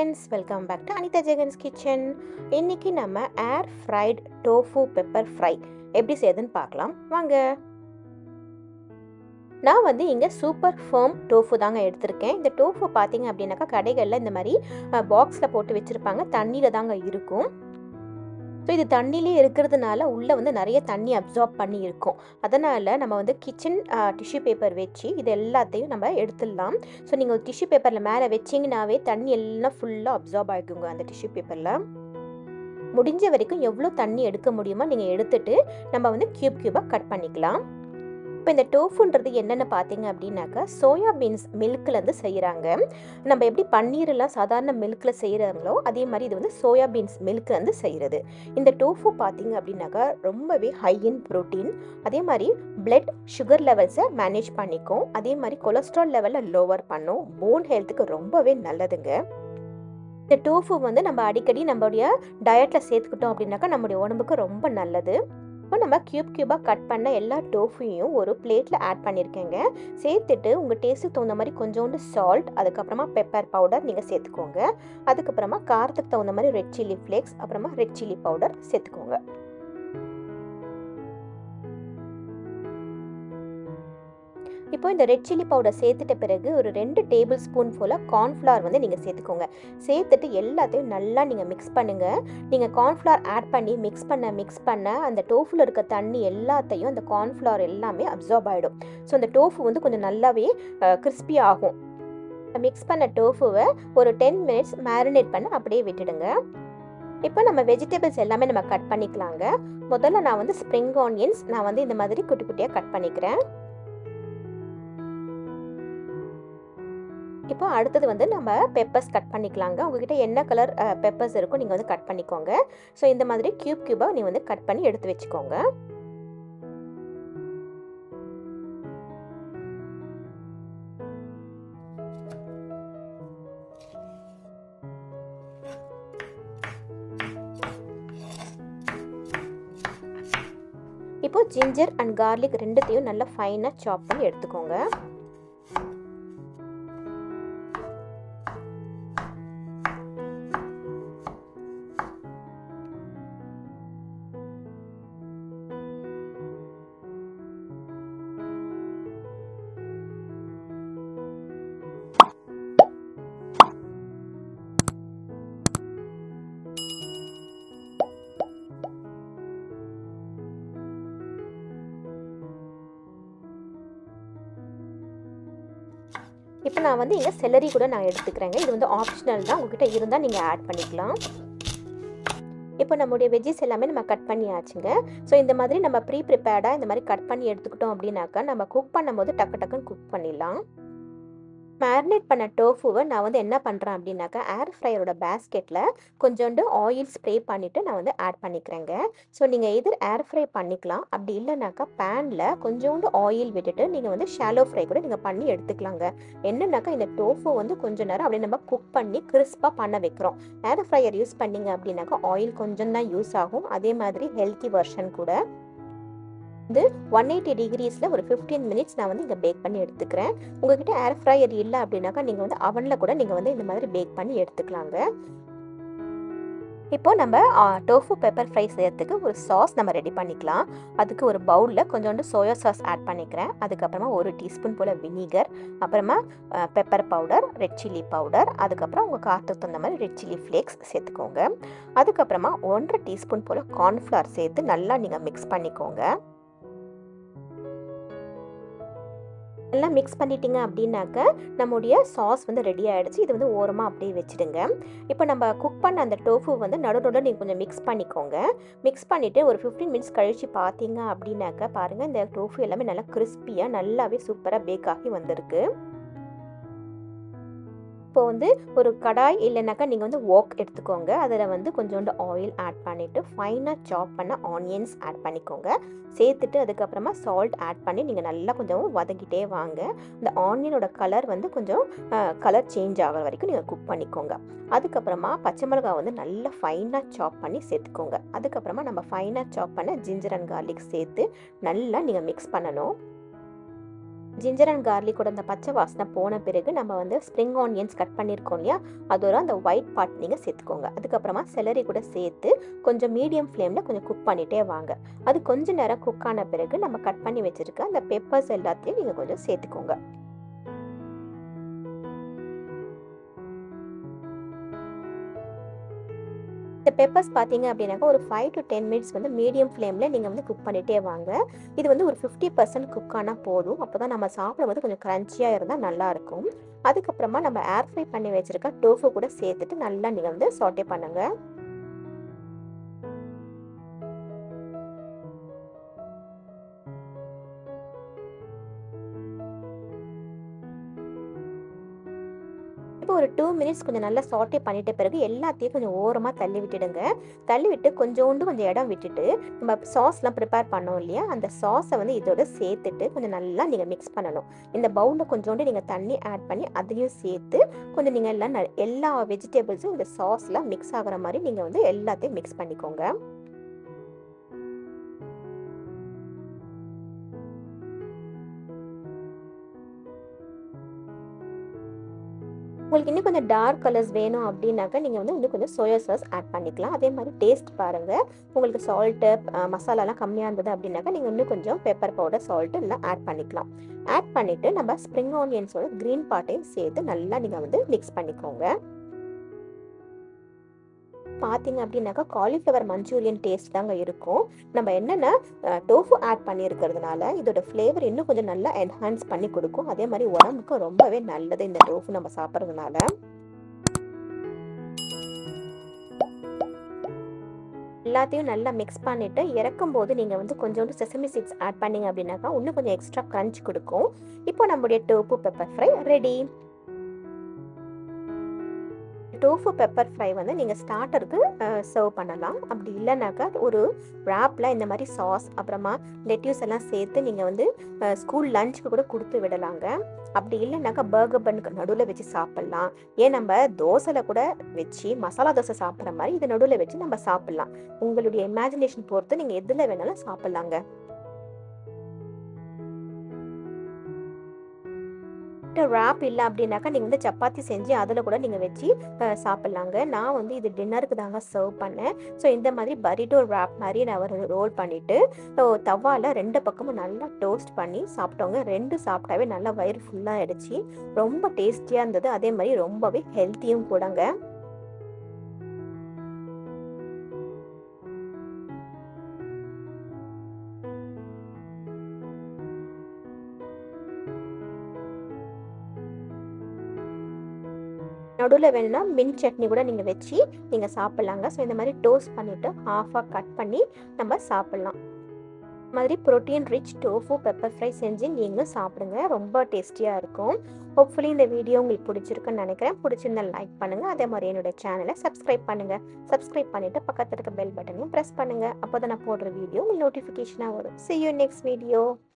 friends welcome back to Anitha Jegan's kitchen இன்னைக்கு நம்ம air fried tofu pepper fry எப்படி செய்யுதுன்னு பார்க்கலாம் வாங்க நான் வந்து இங்கே சூப்பர் ஃபேம் டோஃபு தாங்க எடுத்திருக்கேன் இந்த டோஃபு பார்த்தீங்க அப்படின்னாக்கா கடைகளில் இந்த மாதிரி பாக்ஸில் போட்டு வச்சுருப்பாங்க தண்ணியில் தாங்க இருக்கும் ஸோ இது தண்ணியிலே இருக்கிறதுனால உள்ளே வந்து நிறைய தண்ணி அப்சார்ப் பண்ணி இருக்கும் அதனால் நம்ம வந்து கிச்சன் டிஷ்யூ பேப்பர் வச்சு இது எல்லாத்தையும் நம்ம எடுத்துடலாம் ஸோ நீங்கள் ஒரு டிஷ்யூ பேப்பரில் மேலே வச்சிங்கனாவே தண்ணி எல்லாம் ஃபுல்லாக அப்சார்ப் ஆகிக்குங்க அந்த டிஷ்யூ பேப்பரில் முடிஞ்ச வரைக்கும் எவ்வளோ தண்ணி எடுக்க முடியுமோ நீங்கள் எடுத்துட்டு நம்ம வந்து க்யூப் க்யூபாக கட் பண்ணிக்கலாம் இப்போ இந்த டோஃபுன்றது என்னென்னு பார்த்தீங்க அப்படின்னாக்கா சோயா பீன்ஸ் மில்க்லேருந்து செய்கிறாங்க நம்ம எப்படி பன்னீரெல்லாம் சாதாரண மில்கில் செய்கிறாங்களோ அதே மாதிரி இது வந்து சோயா பீன்ஸ் மில்க்லேருந்து செய்கிறது இந்த டோஃபு பார்த்தீங்க அப்படின்னாக்கா ரொம்பவே ஹை இன் ப்ரோட்டீன் அதே மாதிரி பிளட் சுகர் லெவல்ஸை மேனேஜ் பண்ணிக்கும் அதே மாதிரி கொலஸ்ட்ரால் லெவலை லோவர் பண்ணும் போன் ஹெல்த்துக்கு ரொம்பவே நல்லதுங்க இந்த டோஃபு வந்து நம்ம அடிக்கடி நம்மளுடைய டயட்டில் சேர்த்துக்கிட்டோம் அப்படின்னாக்கா நம்மளுடைய உடம்புக்கு ரொம்ப நல்லது இப்போ நம்ம க்யூப் க்யூபாக கட் பண்ண எல்லா டோஃபையும் ஒரு பிளேட்டில் ஆட் பண்ணியிருக்கேங்க சேர்த்துட்டு உங்கள் டேஸ்ட்டுக்கு தகுந்த மாதிரி கொஞ்சோண்டு சால்ட் அதுக்கப்புறமா பெப்பர் பவுடர் நீங்கள் சேர்த்துக்கோங்க அதுக்கப்புறமா காரத்துக்கு தகுந்த மாதிரி ரெட் சில்லி ஃப்ளேக்ஸ் அப்புறமா ரெட் சில்லி பவுடர் சேர்த்துக்கோங்க இப்போ இந்த ரெட் சில்லி பவுடர் சேர்த்துட்ட பிறகு ஒரு ரெண்டு டேபிள் ஸ்பூன் போல் கார்ன்ஃப்ளவர் வந்து நீங்கள் சேர்த்துக்கோங்க சேர்த்துட்டு எல்லாத்தையும் நல்லா நீங்கள் மிக்ஸ் பண்ணுங்கள் நீங்கள் கார்ன்ஃப்ளவர் ஆட் பண்ணி மிக்ஸ் பண்ண மிக்ஸ் பண்ண அந்த டோஃபில் இருக்க தண்ணி எல்லாத்தையும் அந்த கார்ன்ஃப்ளவர் எல்லாமே அப்சார்ப் ஆகிடும் ஸோ அந்த டோஃபு வந்து கொஞ்சம் நல்லாவே கிறிஸ்பி ஆகும் மிக்ஸ் பண்ண டோஃபுவை ஒரு டென் மினிட்ஸ் மேரினேட் பண்ண அப்படியே விட்டுடுங்க இப்போ நம்ம வெஜிடபிள்ஸ் எல்லாமே நம்ம கட் பண்ணிக்கலாங்க முதல்ல நான் வந்து ஸ்ப்ரிங் ஆனியன்ஸ் நான் வந்து இந்த மாதிரி குட்டி குட்டியாக கட் பண்ணிக்கிறேன் இப்போ அடுத்தது வந்து நம்ம பெப்பர்ஸ் கட் பண்ணிக்கலாங்க உங்ககிட்ட என்ன கலர் பெப்பர்ஸ் இருக்கோ நீங்கள் வந்து கட் பண்ணிக்கோங்க ஸோ இந்த மாதிரி க்யூப் க்யூபாக நீங்கள் வந்து கட் பண்ணி எடுத்து வச்சுக்கோங்க இப்போ ஜிஞ்சர் அண்ட் கார்லிக் ரெண்டுத்தையும் நல்லா ஃபைனாக சாப் பண்ணி எடுத்துக்கோங்க இப்போ நான் வந்து இங்கே செலரி கூட நான் எடுத்துக்கிறேங்க இது வந்து ஆப்ஷனல் தான் உங்ககிட்ட இருந்தால் நீங்கள் ஆட் பண்ணிக்கலாம் இப்போ நம்மளுடைய வெஜ்ஜஸ் எல்லாமே நம்ம கட் பண்ணியாச்சுங்க ஸோ இந்த மாதிரி நம்ம ப்ரீ ப்ரிப்பேர்டாக இந்த மாதிரி கட் பண்ணி எடுத்துக்கிட்டோம் அப்படின்னாக்கா நம்ம குக் பண்ணும்போது டக்கு டக்குன்னு குக் பண்ணிடலாம் மேரினேட் பண்ண டோஃபுவை நான் வந்து என்ன பண்ணுறேன் அப்படின்னாக்கா ஏர் ஃப்ரையரோட பேஸ்கெட்டில் கொஞ்சோண்டு ஆயில் ஸ்ப்ரே பண்ணிவிட்டு நான் வந்து ஆட் பண்ணிக்கிறேங்க ஸோ நீங்கள் எதிர் ஏர் ஃப்ரை பண்ணிக்கலாம் அப்படி இல்லைனாக்கா பேனில் கொஞ்சோண்டு ஆயில் விட்டுட்டு நீங்கள் வந்து ஷாலோ ஃப்ரை கூட நீங்கள் பண்ணி எடுத்துக்கலாங்க என்னன்னாக்கா இந்த டோஃபு வந்து கொஞ்ச நேரம் அப்படியே நம்ம குக் பண்ணி கிறிஸ்பாக பண்ண வைக்கிறோம் ஏர் ஃப்ரையர் யூஸ் பண்ணிங்க அப்படின்னாக்கா ஆயில் கொஞ்சம் தான் யூஸ் ஆகும் அதே மாதிரி ஹெல்த்தி வெர்ஷன் கூட வந்து ஒன் எயிட்டி டிகிரிஸில் ஒரு ஃபிஃப்டீன் மினிட்ஸ் நான் வந்து இங்கே பேக் பண்ணி எடுத்துக்கிறேன் உங்ககிட்ட ஏர் ஃப்ரையர் இல்லை அப்படின்னாக்கா நீங்கள் வந்து அவனில் கூட நீங்கள் வந்து இந்த மாதிரி பேக் பண்ணி எடுத்துக்கலாங்க இப்போ நம்ம டோஃபு பெப்பர் ஃப்ரை செய்யறதுக்கு ஒரு சாஸ் நம்ம ரெடி பண்ணிக்கலாம் அதுக்கு ஒரு பவுலில் கொஞ்சோண்டு சோயா சாஸ் ஆட் பண்ணிக்கிறேன் அதுக்கப்புறமா ஒரு டீஸ்பூன் போல் வினிகர் அப்புறமா pepper powder red chilli powder அதுக்கப்புறம் உங்கள் காரத்துக்கு தகுந்த மாதிரி ரெட் சில்லி ஃப்ளேக்ஸ் சேர்த்துக்கோங்க அதுக்கப்புறமா ஒன்றரை டீஸ்பூன் போல் கார்ன்ஃப்ளவர் சேர்த்து நல்லா நீங்கள் மிக்ஸ் பண்ணிக்கோங்க எல்லாம் மிக்ஸ் பண்ணிட்டீங்க அப்படின்னாக்க நம்முடைய சாஸ் வந்து ரெடி ஆகிடுச்சு இது வந்து ஓரமாக அப்படியே வச்சுடுங்க இப்போ நம்ம குக் பண்ண அந்த டோஃபு வந்து நடுநடுவில் நீங்கள் கொஞ்சம் மிக்ஸ் பண்ணிக்கோங்க மிக்ஸ் பண்ணிவிட்டு ஒரு ஃபிஃப்டீன் மினிட்ஸ் கழித்து பார்த்தீங்க அப்படின்னாக்க பாருங்கள் இந்த டோஃபு எல்லாமே நல்லா கிறிஸ்பியாக நல்லாவே சூப்பராக பேக் ஆகி வந்திருக்கு இப்போ வந்து ஒரு கடாய் இல்லைனாக்கா நீங்கள் வந்து ஓக் எடுத்துக்கோங்க அதில் வந்து கொஞ்சோண்டு ஆயில் ஆட் பண்ணிவிட்டு ஃபைனாக சாப் பண்ண ஆனியன்ஸ் ஆட் பண்ணிக்கோங்க சேர்த்துட்டு அதுக்கப்புறமா சால்ட் ஆட் பண்ணி நீங்கள் நல்லா கொஞ்சம் வதக்கிட்டே வாங்க இந்த ஆனியனோட கலர் வந்து கொஞ்சம் கலர் சேஞ்ச் ஆகிற வரைக்கும் நீங்கள் குக் பண்ணிக்கோங்க அதுக்கப்புறமா பச்சை மிளகாய் வந்து நல்லா ஃபைனாக சாப் பண்ணி சேர்த்துக்கோங்க அதுக்கப்புறமா நம்ம ஃபைனாக சாப் பண்ண ஜிஞ்சர் அண்ட் கார்லிக் சேர்த்து நல்லா நீங்கள் மிக்ஸ் பண்ணணும் ஜிஞ்சர் அண்ட் கார்லிக்கோட அந்த பச்சை வாசனை போன பிறகு நம்ம வந்து ஸ்ப்ரிங் ஆனியன்ஸ் கட் பண்ணியிருக்கோம் இல்லையா அதோட அந்த ஒயிட் பார்ட் நீங்கள் சேர்த்துக்கோங்க அதுக்கப்புறமா செலரி கூட சேர்த்து கொஞ்சம் மீடியம் ஃப்ளேமில் கொஞ்சம் குக் பண்ணிகிட்டே வாங்க அது கொஞ்ச நேரம் குக் ஆன பிறகு நம்ம கட் பண்ணி வச்சுருக்க அந்த பெப்பர்ஸ் எல்லாத்தையும் நீங்கள் கொஞ்சம் சேர்த்துக்கோங்க இந்த பெப்பர்ஸ் பார்த்தீங்க அப்படின்னாக்கா ஒரு ஃபைவ் டு டென் மினிட்ஸ் வந்து மீடியம் ஃப்ளேமில் நீங்கள் வந்து குக் பண்ணிகிட்டே வாங்க இது வந்து ஒரு ஃபிஃப்டி பர்சன்ட் குக் ஆனால் போதும் அப்போ தான் நம்ம சாப்பிடும்போது கொஞ்சம் க்ரன்ச்சியாக இருந்தால் நல்லாயிருக்கும் அதுக்கப்புறமா நம்ம ஏர் ஃப்ரை பண்ணி வச்சுருக்க டோஃபு கூட சேர்த்துட்டு நல்லா நீங்கள் வந்து சாட்டே பண்ணுங்கள் இப்போ ஒரு டூ மினிட்ஸ் கொஞ்சம் நல்லா சாட்டே பண்ணிட்ட பிறகு எல்லாத்தையும் கொஞ்சம் ஓரமாக தள்ளி விட்டுடுங்க தள்ளி விட்டு கொஞ்சோண்டு கொஞ்சம் இடம் விட்டுட்டு நம்ம சாஸ்லாம் ப்ரிப்பேர் பண்ணோம் இல்லையா அந்த சாஸை வந்து இதோட சேர்த்துட்டு கொஞ்சம் நல்லா நீங்கள் மிக்ஸ் பண்ணணும் இந்த பவுலில் கொஞ்சோண்டு நீங்கள் தண்ணி ஆட் பண்ணி அதையும் சேர்த்து கொஞ்சம் நீங்கள் எல்லாம் எல்லா வெஜிடபிள்ஸும் இந்த சாஸில் மிக்ஸ் ஆகிற மாதிரி நீங்கள் வந்து எல்லாத்தையும் மிக்ஸ் பண்ணிக்கோங்க உங்களுக்கு இன்னும் கொஞ்சம் டார்க் கலர்ஸ் வேணும் அப்படின்னாக்கா நீங்கள் வந்து இன்னும் கொஞ்சம் சோயா சாஸ் ஆட் பண்ணிக்கலாம் அதே மாதிரி டேஸ்ட் பாருங்கள் உங்களுக்கு சால்ட்டு மசாலாலாம் கம்மியாக இருந்தது அப்படின்னாக்கா நீங்கள் இன்னும் கொஞ்சம் பெப்பர் பவுடர் சால்ட்டு எல்லாம் ஆட் பண்ணிக்கலாம் ஆட் பண்ணிவிட்டு நம்ம ஸ்ப்ரிங் ஆனியன்ஸோட க்ரீன் பார்ட்டையும் சேர்த்து நல்லா நீங்கள் வந்து மிக்ஸ் பண்ணிக்கோங்க பார்த்தீங்க அப்படின்னாக்கா காலிஃப்ளவர் மஞ்சூரியன் டேஸ்ட் தாங்க இருக்கும் நம்ம என்னென்ன டோஃபு ஆட் பண்ணியிருக்கிறதுனால இதோட ஃப்ளேவர் இன்னும் கொஞ்சம் நல்லா என்ஹான்ஸ் பண்ணி கொடுக்கும் அதே மாதிரி உடம்புக்கு ரொம்பவே நல்லது இந்த டோஃபு நம்ம சாப்பிட்றதுனால எல்லாத்தையும் நல்லா மிக்ஸ் பண்ணிவிட்டு இறக்கும் போது நீங்கள் வந்து கொஞ்சோண்டு செசமி சீட்ஸ் ஆட் பண்ணிங்க அப்படின்னாக்கா இன்னும் கொஞ்சம் எக்ஸ்ட்ரா க்ரன்ச் கொடுக்கும் இப்போ நம்முடைய tofu pepper fry ready tofu pepper fry வந்து நீங்கள் ஸ்டார்டருக்கு சர்வ் பண்ணலாம் அப்படி இல்லைனாக்கா ஒரு ரேப்பில் இந்த மாதிரி சாஸ் அப்புறமா லெட்யூஸ் எல்லாம் சேர்த்து நீங்கள் வந்து ஸ்கூல் லஞ்சுக்கு கூட கொடுத்து விடலாங்க அப்படி இல்லைனாக்கா பர்கர் பண்ணுக்கு நடுவில் வச்சு சாப்பிட்லாம் ஏன் நம்ம தோசையில் கூட வச்சு மசாலா தோசை சாப்பிட்ற மாதிரி இதை நடுவில் வச்சு நம்ம சாப்பிட்லாம் உங்களுடைய இமேஜினேஷன் பொறுத்து நீங்கள் எதில் வேணாலும் சாப்பிட்லாங்க ரேப் இல்லை அப்படின்னாக்கா நீங்கள் வந்து சப்பாத்தி செஞ்சு அதில் கூட நீங்கள் வச்சு சாப்பிட்லாங்க நான் வந்து இது டின்னருக்கு தாங்க சர்வ் பண்ணேன் ஸோ இந்த மாதிரி பரிட்டோ ரேப் மாதிரி நான் ஒரு ரோல் பண்ணிவிட்டு தவாவில் ரெண்டு பக்கமும் நல்லா டோஸ்ட் பண்ணி சாப்பிட்டோங்க ரெண்டு சாப்பிட்டாவே நல்லா வயிறு ஃபுல்லாக ஆகிடுச்சு ரொம்ப டேஸ்டியாக இருந்தது அதே மாதிரி ரொம்பவே ஹெல்த்தியும் கூடங்க நடுவில் வேணும்னா மின் சட்னி கூட நீங்கள் வச்சு நீங்கள் சாப்பிட்லாங்க ஸோ இந்த மாதிரி டோஸ்ட் பண்ணிவிட்டு ஹாஃபாக கட் பண்ணி நம்ம சாப்பிட்லாம் மாதிரி protein rich tofu pepper fry செஞ்சு நீங்களும் சாப்பிடுங்க ரொம்ப டேஸ்டியாக இருக்கும் ஹோப்ஃபுல்லி இந்த வீடியோ உங்களுக்கு பிடிச்சிருக்குன்னு நினைக்கிறேன் பிடிச்சிருந்தா லைக் பண்ணுங்கள் அதே மாதிரி என்னோட சேனலை சப்ஸ்கிரைப் பண்ணுங்கள் சப்ஸ்கிரைப் பண்ணிவிட்டு பக்கத்தில் இருக்க பெல் பட்டனையும் ப்ரெஸ் பண்ணுங்கள் அப்போ தான் நான் போடுற வீடியோ உங்களுக்கு நோட்டிஃபிகேஷனாக வரும் சி யூ நெக்ஸ்ட் வீடியோ